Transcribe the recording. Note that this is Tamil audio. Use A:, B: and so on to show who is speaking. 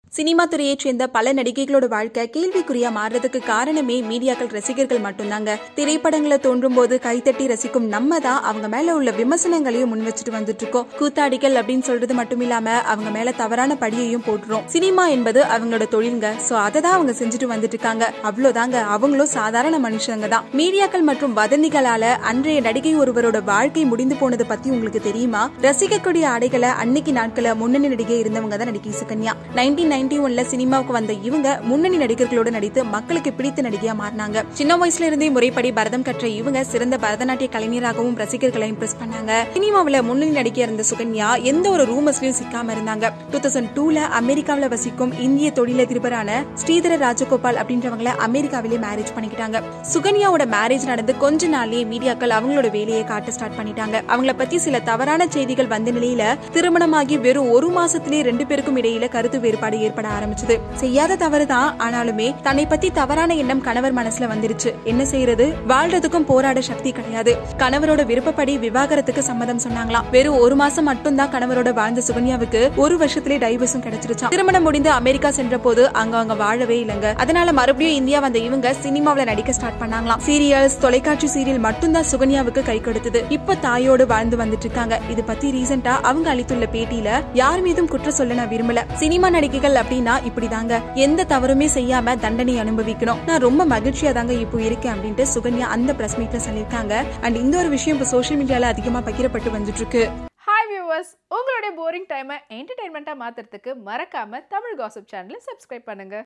A: சினிமா துறையைச் சேர்ந்த பல நடிகைகளோட வாழ்க்கை கேள்விக்குறியா மாறுறதுக்கு காரணமே மீடியாக்கள் ரசிகர்கள் மட்டும்தாங்க திரைப்படங்களை தோன்றும் போது கைத்தட்டி ரசிக்கும் நம்ம தான் அவங்க மேல உள்ள விமர்சனங்களையும் முன் வச்சுட்டு வந்துட்டு இருக்கோம் கூத்தாடிகள் அப்படின்னு சொல்றது மட்டும் இல்லாம அவங்க மேல தவறான படியையும் போட்டுரும் சினிமா என்பது அவங்களோட தொழிலுங்க சோ அதை தான் அவங்க செஞ்சுட்டு வந்துட்டு இருக்காங்க அவ்வளவுதாங்க அவங்களும் சாதாரண மனுஷங்க தான் மீடியாக்கள் மற்றும் வதந்திகளால அன்றைய நடிகை ஒருவரோட வாழ்க்கை முடிந்து போனது பத்தி உங்களுக்கு தெரியுமா ரசிக்கக்கூடிய ஆடைகளை அன்னைக்கு நாட்கள முன்னணி நடிகை இருந்தவங்க தான் நடிகை சுகன்யா நைன்டீன் நைன்டி ஒன்ல சினிமாவுக்கு வந்த இவங்க முன்னணி நடிகர்களோட நடித்து மக்களுக்கு பிடித்த நடிகையா மாறினாங்க சின்ன வயசுல இருந்தே முறைப்படி பரதம் கற்ற இவங்க சிறந்த பரதநாட்டிய கலைஞராகவும் ரசிகர்களை இம்ப்ரெஸ் பண்ணாங்க சினிமாவுல முன்னணி நடிகையா இருந்த சுகன்யா எந்த ஒரு ரூமர்ஸ்லயும் சிக்காம இருந்தாங்க டூ தௌசண்ட் டூல அமெரிக்காவில வசிக்கும் இந்திய தொழிலதிபரான ஸ்ரீதர ராஜகோபால் அப்படின்றவங்கள அமெரிக்காவிலேயே மேரேஜ் பண்ணிக்கிட்டாங்க சுகன்யாவோட மேரேஜ் நடந்து கொஞ்ச நாள்லயே மீடியாக்கள் அவங்களோட வேலையை காட்ட ஸ்டார்ட் பண்ணிட்டாங்க அவங்கள பத்தி சில தவறான செய்திகள் வந்த நிலையில திருமணமாகி வெறும் ஒரு மாசத்திலே ரெண்டு பேருக்கும் இடையில கருத்து வேறுபாடு ஏற்பட ஆரம்பிச்சது செய்யாத தவறுதான் ஆனாலுமே தன்னை பத்தி தவறான எண்ணம் கணவர் மனசுல வந்துருச்சு என்ன செய்யறது வாழ்றதுக்கும் போராட சக்தி கிடையாது கணவரோட விருப்பப்படி விவாகரத்துக்கு சம்மதம் சொன்னாங்களாம் வெறும் ஒரு மாசம் மட்டும் தான் கணவரோட வாழ்ந்த சுகன்யாவுக்கு ஒரு வருஷத்திலே டைவர்ஸும் கிடைச்சிருச்சாம் திருமணம் முடிந்து அமெரிக்கா சென்ற போது அங்க அவங்க வாழவே இல்லைங்க அதனால மறுபடியும் இந்தியா வந்த இவங்க சினிமாவில நடிக்க ஸ்டார்ட் பண்ணாங்களாம் சீரியல்ஸ் தொலைக்காட்சி சீரியல் மட்டும்தான் சுகன்யாவுக்கு கை கொடுத்தது இப்ப தாயோடு வாழ்ந்து வந்துட்டு இருக்காங்க இது பத்தி ரீசெண்டா அவங்க அளித்துள்ள பேட்டியில யார் மீதும் குற்றம் சொல்ல நான் விரும்பல சினிமா நடிகைகள் அப்படின்னா இப்படிதாங்க எந்த தவறுமே செய்யாம தண்டனை அனுபவிக்கணும் நான் ரொம்ப மகிழ்ச்சியா தாங்க இப்போ இருக்கேன் அப்படின்ட்டு சுகன்யா அந்த பிரஸ் மீட்ல சொல்லியிருக்காங்க அண்ட் இந்த ஒரு விஷயம் இப்போ சோஷியல் மீடியால அதிகமா பகிரப்பட்டு வந்துட்டு இருக்கு
B: ஹாய் வியூவர்ஸ் உங்களுடைய போரிங் டைமை என்டர்டைன்மெண்ட்டாக மாற்றுறதுக்கு மறக்காமல் தமிழ் காசிப் சேனலை சப்ஸ்கிரைப் பண்ணுங்கள்